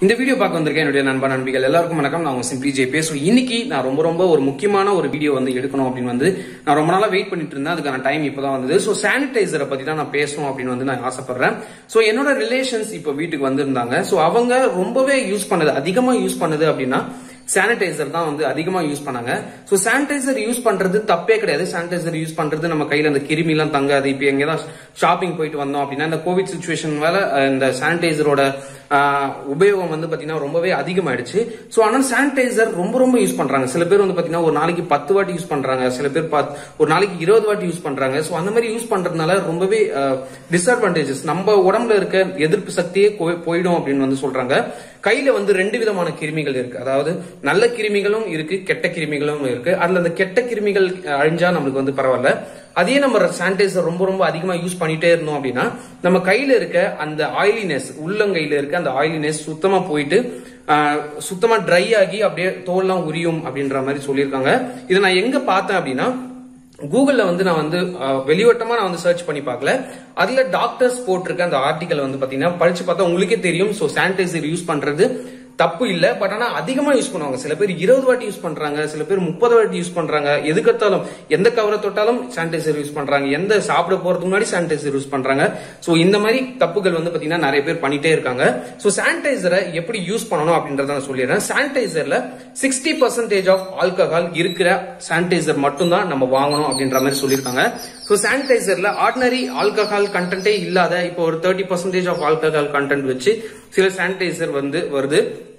இந்த வீடியோ பார்க்க வந்திருக்கேன் என்னுடைய நண்பா நண்பிகள் எல்லாருக்கும் வணக்கம் நான் உங்க சிம்பிளி ஜே ஸோ இன்னைக்கு நான் ரொம்ப ரொம்ப ஒரு முக்கியமான ஒரு வீடியோ வந்து எடுக்கணும் அப்படின்னு வந்து நான் ரொம்ப நாளா வெயிட் பண்ணிட்டு இருந்தேன் அதுக்கான டைம் இப்பதான் வந்தது ஸோ சானிடைசரை பத்தி தான் நான் பேசணும் அப்படின்னு வந்து நான் ஆசைப்படுறேன் ஸோ என்னோட ரிலேஷன்ஸ் இப்போ வீட்டுக்கு வந்திருந்தாங்க ஸோ அவங்க ரொம்பவே யூஸ் பண்ணது அதிகமா யூஸ் பண்ணது அப்படின்னா சானிடைசர் தான் வந்து அதிகமா யூஸ் பண்ணாங்க ஸோ சானிடைசர் யூஸ் பண்றது தப்பே கிடையாது சானிடைசர் யூஸ் பண்றது நம்ம கையில அந்த கிருமி எல்லாம் தங்காது இப்போ எங்கேயாவது ஷாப்பிங் போயிட்டு வந்தோம் அப்படின்னா இந்த கோவிட் சுச்சுவேஷன் மேல அஹ், இந்த சானிடைசரோட உபயோகம் வந்து பாத்தீங்கன்னா ரொம்பவே அதிகமாயிடுச்சு ஸோ ஆனால் சானிடைசர் ரொம்ப ரொம்ப யூஸ் பண்றாங்க சில பேர் வந்து பாத்தீங்கன்னா ஒரு நாளைக்கு பத்து வாட்டி யூஸ் பண்றாங்க சில பேர் பாத்- ஒரு நாளைக்கு இருபது வாட்டி யூஸ் பண்றாங்க ஸோ அந்த மாதிரி யூஸ் பண்றதுனால ரொம்பவே டிஸ்அட்வான்டேஜஸ் நம்ம உடம்புல இருக்க எதிர்ப்பு சக்தியே போய்- போயிடும் அப்படின்னு வந்து சொல்றாங்க கையில வந்து ரெண்டு விதமான கிருமிகள் இருக்கு அதாவது நல்ல கிருமிகளும் இருக்கு கெட்ட கிருமிகளும் இருக்கு அதுல அந்த கெட்ட கிருமிகள் அஹ், அழிஞ்சா நம்மளுக்கு வந்து பரவாயில்ல அதே நம்ம சானிடைசர் ரொம்ப ரொம்ப அதிகமா யூஸ் பண்ணிட்டே இருந்தோம் அப்படின்னா நம்ம கையில இருக்க அந்த ஆயிலினஸ் உள்ளங்கையில இருக்க அந்த ஆயிலினஸ் சுத்தமா போயிட்டு ஆஹ், சுத்தமா ட்ரை ஆகி அப்படியே தோல்லாம் உரியும் அப்படின்ற மாதிரி சொல்லியிருக்காங்க இதை நான் எங்க பார்த்தேன் அப்படின்னா கூகுள்ல வந்து நான் வந்து அஹ், வெளிவட்டமா நான் வந்து சர்ச் பண்ணி பார்க்கல அதுல டாக்டர்ஸ் போட்டிருக்க அந்த ஆர்டிக்கல் வந்து பாத்தீங்கன்னா படிச்சு பார்த்தா உங்களுக்கே தெரியும் சோ சானிடைசர் யூஸ் பண்றது தப்பு இல்ல பட் ஆனா அதிகமா யூஸ் பண்ணுவாங்க சில பேர் இருபது வாட்டி யூஸ் பண்றாங்க சில பேர் முப்பது வாட்டி யூஸ் பண்றாங்க எதுக்கத்தாலும் எந்த கவரை தொட்டாலும் சானிடைசர் யூஸ் பண்றாங்க எந்த சாப்பிட போறதுக்கு முன்னாடி சானிடைசர் யூஸ் பண்றாங்க சோ இந்த மாதிரி தப்புகள் வந்து பாத்தீங்கன்னா நிறைய பேர் பண்ணிட்டே இருக்காங்க சோ சானிடைசரை எப்படி யூஸ் பண்ணணும் அப்படின்றத நான் சொல்லிடுறேன் சானிடைசர்ல சிக்ஸ்டி பர்சன்டேஜ் ஆஃப் ஆல்கஹால் இருக்கிற சானிடைசர் மட்டும் தான் நம்ம வாங்கணும் அப்படின்ற மாதிரி சொல்லியிருக்காங்க ஸோ சானிடைசர்ல ஆர்டினரி ஆல்கஹால் கண்டென்ட்டே இல்லாத இப்போ ஒரு thirty percentage of alcohol content வச்சு சில சானிடைசர் வந்து வருது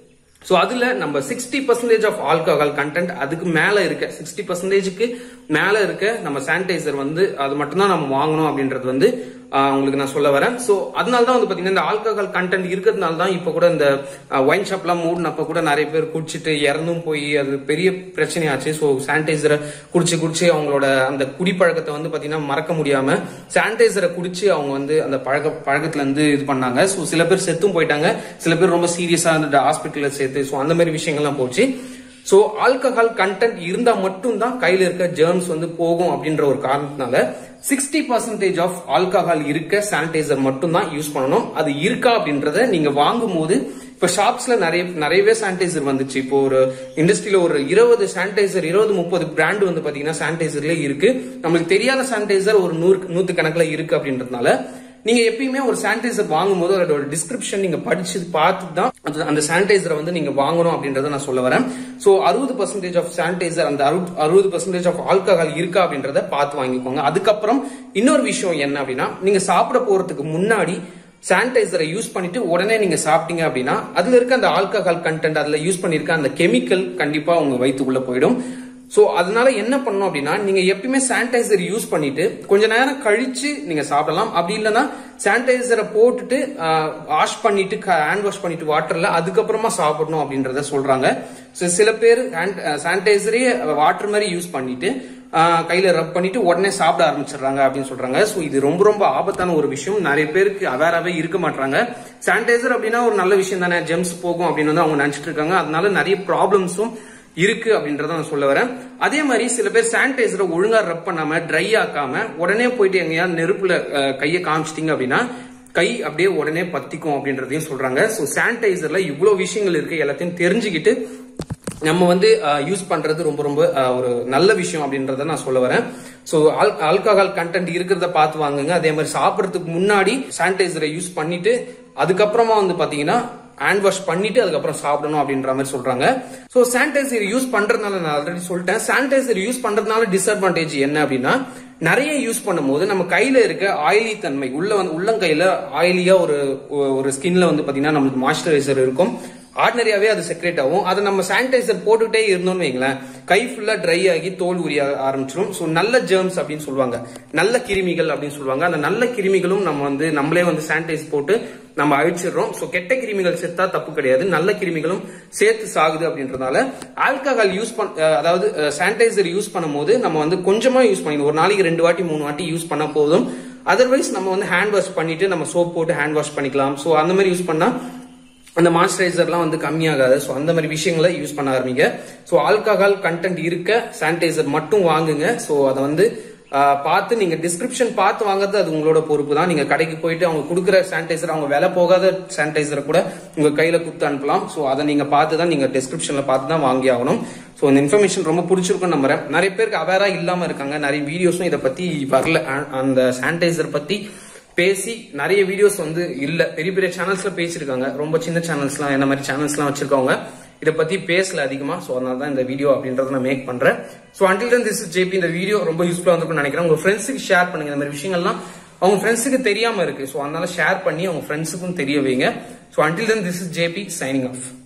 ஸோ அதுல நம்ம sixty percentage of alcohol content அதுக்கு மேல இருக்க சிக்ஸ்டி பர்சன்டேஜுக்கு மேல இருக்க நம்ம சானிடைசர் வந்து அது மட்டும்தான் நம்ம வாங்கணும் அப்படின்றது வந்து ஆஹ், உங்களுக்கு நான் சொல்ல வரேன் ஸோ அதனால தான் வந்து பாத்தீங்கன்னா இந்த ஆல்கஹால் கண்டென்ட் இருக்கிறதுனால தான் இப்போ கூட இந்த ஒயின் ஷாப்லாம் மூடினப்ப கூட நிறைய பேர் குடிச்சிட்டு இறந்தும் போய் அது பெரிய பிரச்சனையாச்சு ஸோ சானிடைசரை குடிச்சு குடிச்சு அவங்களோட அந்த குடிப்பழக்கத்தை வந்து பாத்தீங்கன்னா மறக்க முடியாம சானிடைசரை குடிச்சு அவங்க வந்து அந்த பழக்க பழக்கத்துல இருந்து இது பண்ணாங்க ஸோ சில பேர் செத்தும் போயிட்டாங்க சில பேர் ரொம்ப சீரியஸா அந்த ஹாஸ்பிட்டல்ல சேர்த்து ஸோ அந்த மாதிரி விஷயங்கள்லாம் போச்சு சோ ஆல்கஹால் கண்டென்ட் இருந்தா மட்டும்தான் கையில இருக்க ஜெர்ம்ஸ் வந்து போகும் அப்படின்ற ஒரு காரணத்தினால சிக்ஸ்டி பர்சன்டேஜ் ஆஃப் ஆல்கஹால் இருக்க சானிடைசர் மட்டும் தான் யூஸ் பண்ணணும் அது இருக்கா அப்படின்றத நீங்க வாங்கும் போது இப்ப ஷாப்ஸ்ல நிறைய நிறையவே சானிடைசர் வந்துச்சு இப்போ ஒரு இண்டஸ்ட்ரியில ஒரு இருபது சானிடைசர் இருபது முப்பது பிராண்ட் வந்து பாத்தீங்கன்னா சானிடைசர்ல இருக்கு நம்மளுக்கு தெரியாத சானிடைசர் ஒரு நூறு நூத்து கணக்குல இருக்கு அப்படின்றதுனால நீங்க எப்பயுமே ஒரு சானிடைசர் வாங்கும்போது அதோட டிஸ்கிரிப்ஷன் நீங்க படிச்சு பார்த்து தான் அது- அந்த சானிடைசரை வந்து நீங்க வாங்கணும் அப்படின்றத நான் சொல்ல வரேன் சோ அறுபது பர்சன்டேஜ் ஆஃப் சானிடைசர் அந்த அறுபது பர்சன்டேஜ் ஆஃப் ஆல்கஹால் இருக்கா அப்படின்றத பார்த்து வாங்கிக்கோங்க அதுக்கப்புறம் இன்னொரு விஷயம் என்ன அப்படின்னா நீங்க சாப்பிட போறதுக்கு முன்னாடி சானிடைசரை யூஸ் பண்ணிட்டு உடனே நீங்க சாப்பிட்டீங்க அப்படின்னா அதுல இருக்க அந்த ஆல்கஹால் கண்டென்ட் அதுல யூஸ் பண்ணிருக்க அந்த கெமிக்கல் கண்டிப்பா உங்க வயித்துக்குள்ள போயிடும் சோ அதனால என்ன பண்ணணும் அப்படின்னா நீங்க எப்பயுமே சானிடைசர் யூஸ் பண்ணிட்டு கொஞ்ச நேரம் கழிச்சு நீங்க சாப்பிடலாம் அப்படி இல்லைன்னா சானிடைசரை போட்டுட்டு வாஷ் பண்ணிட்டு ஹேண்ட் வாஷ் பண்ணிட்டு வாட்டர்ல அதுக்கப்புறமா சாப்பிடணும் அப்படின்றத சொல்றாங்க So, சில பேர் சானிடைசரே வாட்டர் மாதிரி யூஸ் பண்ணிட்டு ஆஹ், கையில ரப் பண்ணிட்டு உடனே சாப்பிட ஆரம்பிச்சிடுறாங்க அப்படின்னு சொல்றாங்க சோ இது ரொம்ப ரொம்ப ஆபத்தான ஒரு விஷயம் நிறைய பேருக்கு அவேராவே இருக்க மாட்டாங்க சானிடைசர் அப்படின்னா ஒரு நல்ல விஷயம் தானே ஜெம்ஸ் போகும் அப்படின்னு வந்து அவங்க நினைச்சிட்டு இருக்காங்க அதனால நிறைய ப்ராப்ளம்ஸும் இருக்கு அப்படின்றத நான் சொல்ல வரேன் அதே மாதிரி சில பேர் சானிடைசரை ஒழுங்கா ரப் பண்ணாம ட்ரை ஆக்காம உடனே போயிட்டு எங்கேயாவது நெருப்புல அஹ், கையை காமிச்சிட்டீங்க அப்படின்னா கை அப்படியே உடனே பத்திக்கும் அப்படின்றதையும் சொல்றாங்க ஸோ சானிடைசர்ல இவ்வளவு விஷயங்கள் இருக்கு எல்லாத்தையும் தெரிஞ்சுக்கிட்டு நம்ம வந்து யூஸ் பண்றது ரொம்ப ரொம்ப அஹ், ஒரு நல்ல விஷயம் அப்படின்றத நான் சொல்ல வரேன் ஸோ ஆல்கஹால் கண்டென்ட் இருக்கிறத பார்த்து வாங்குங்க அதே மாதிரி சாப்பிட்றதுக்கு முன்னாடி சானிடைசரை யூஸ் பண்ணிட்டு அதுக்கப்புறமா வந்து பாத்தீங்கன்னா ஹேண்ட் வாஷ் பண்ணிட்டு அதுக்கப்புறம் சாப்பிடணும் அப்படின்ற மாதிரி சொல்றாங்க சோ சானிடைசர் யூஸ் பண்றதுனால நான் ஆல்ரெடி சொல்லிட்டேன் சானிடைசர் யூஸ் பண்றதுனால டிஸ்அட்வான்டேஜ் என்ன அப்படின்னா நிறைய யூஸ் பண்ணும்போது நம்ம கையில இருக்க ஆயிலி தன்மை உள்ள வந்து உள்ளங்கையில ஆயிலியா ஒரு ஒரு ஸ்கின்ல வந்து பாத்தீங்கன்னா நமக்கு மாய்ஸ்சரைசர் இருக்கும் ஆர்டினரியாவே அது செக்ரேட் ஆகும் அதை நம்ம சானிடைசர் போட்டுக்கிட்டே இருந்தோம்னு வைங்களேன் கை ஃபுல்லா ட்ரை ஆகி தோல் உரிய ஆரம்பிச்சிடும் ஸோ நல்ல ஜெர்ம்ஸ் அப்படின்னு சொல்லுவாங்க நல்ல கிருமிகள் அப்படின்னு சொல்லுவாங்க அந்த நல்ல கிருமிகளும் நம்ம வந்து நம்மளே வந்து சானிடைஸ் போட்டு நம்ம அழிச்சிடுறோம் ஸோ கெட்ட கிருமிகள் செத்தா தப்பு கிடையாது நல்ல கிருமிகளும் சேர்த்து சாகுது அப்படின்றதால ஆல்கஹால் யூஸ் பண் அஹ் அதாவது சானிடைசர் யூஸ் பண்ணும்போது நம்ம வந்து கொஞ்சமா யூஸ் பண்ணி ஒரு நாளைக்கு ரெண்டு வாட்டி மூணு வாட்டி யூஸ் பண்ண போதும் அதர்வைஸ் நம்ம வந்து ஹேண்ட் வாஷ் பண்ணிட்டு நம்ம சோப் போட்டு ஹேண்ட் வாஷ் பண்ணிக்கலாம் ஸோ அந்த மாதிரி யூஸ் பண்ணா அந்த மாய்ஸ்சரைசர்லாம் வந்து கம்மியாகாது ஸோ அந்த மாதிரி விஷயங்களை யூஸ் பண்ண ஆரம்பிங்க ஸோ ஆல்கஹால் கண்டென்ட் இருக்க சானிடைசர் மட்டும் வாங்குங்க ஸோ அதை வந்து ஆஹ் பார்த்து நீங்க டிஸ்கிரிப்ஷன் பார்த்து வாங்குறது அது உங்களோட பொறுப்பு தான் நீங்க கடைக்கு போயிட்டு அவங்க கொடுக்குற சானிடைசர் அவங்க விலை போகாத சானிடைசரை கூட உங்க கையில குத்து அனுப்பலாம் ஸோ அதை நீங்க பார்த்து தான் நீங்க டிஸ்கிரிப்ஷன்ல பார்த்து தான் வாங்கி ஆகணும் ஸோ இந்த இன்ஃபர்மேஷன் ரொம்ப பிடிச்சிருக்கும்னு நம்புறேன் நிறைய பேருக்கு அவேரா இல்லாம இருக்காங்க நிறைய வீடியோஸும் இதை பத்தி வரல அ- அந்த சானிடைசர் பத்தி பேசி நிறைய வீடியோஸ் வந்து இல்ல பெரிய பெரிய சேனல்ஸ்ல பேசியிருக்காங்க ரொம்ப சின்ன சேனல்ஸ்லாம் என்ன மாதிரி சேனல்ஸ்லாம் வச்சிருக்கவங்க இதை பத்தி பேசல அதிகமா ஸோ அதனால தான் இந்த வீடியோ அப்படின்றத நான் மேக் பண்றேன் so until then this JP இந்த வீடியோ ரொம்ப யூஸ்ஃபுல்லா இருந்திருக்கும்னு நினைக்கிறேன் உங்க ஃப்ரெண்ட்ஸுக்கு ஷேர் பண்ணுங்க இந்த மாதிரி விஷயங்கள்லாம் அவங்க ஃப்ரெண்ட்ஸுக்கு தெரியாம இருக்கு ஸோ அதனால ஷேர் பண்ணி அவங்க ஃப்ரெண்ட்ஸுக்கும் தெரிய வைங்க so until then this is JP signing of